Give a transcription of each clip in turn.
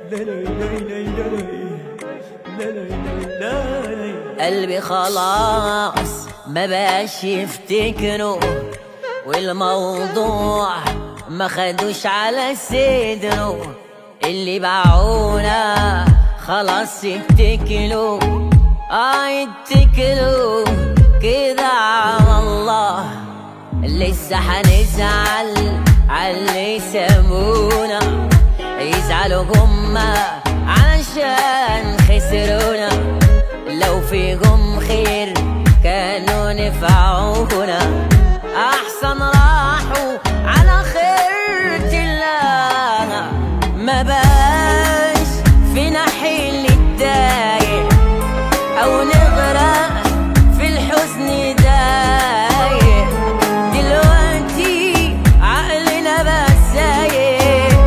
قلبي خلاص ما بقاش يفتكره والموضوع ما خدوش على صدره اللي باعونا خلاص يتكلوا اه يتكلوا كده على الله لسه هنزعل عاللي سابونا يزعلوا هما علشان خسرونا لو فيهم خير كانوا نفعونا احسن راحوا على خيرة الله ما بقاش فينا حل الدايق او نغرق في الحزن دايق دلوقتي عقلنا بقى سايق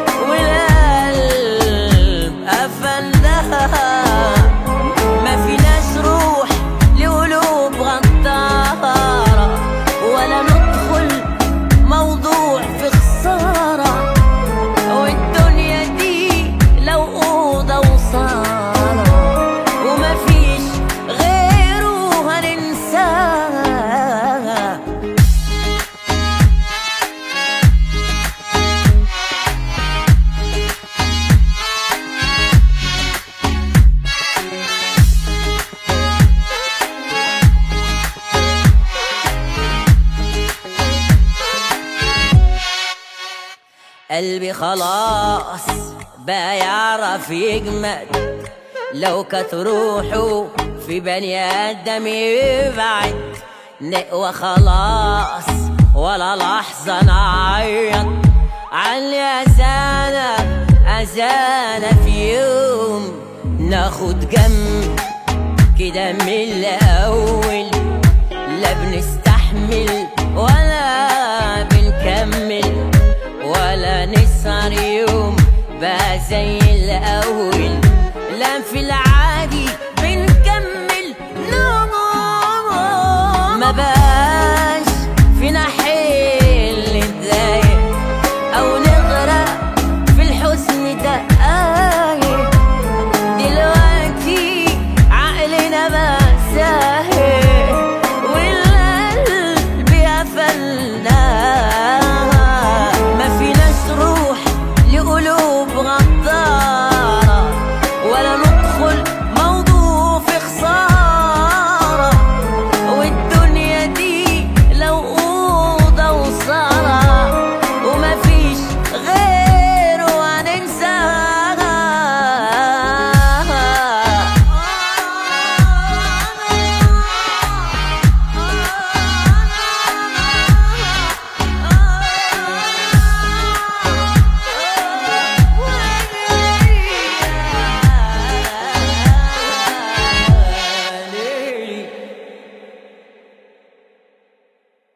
والقلب قفلناها ما فيناش روح لقلوب غدارة ولا ندخل موضوع في خسارة والدنيا دي لو أوضة وصالة وما فيش غيره هننساها قلبي خلاص بقى يعرف يجمد لو كانت روحه في بني ادم يبعد نقوى خلاص ولا لحظة نعيط علي أذانا أذانا في يوم ناخد جنب كده من الأول لا بنستحمل ولا بنكمل ولا نسهر يوم بقى زي الأول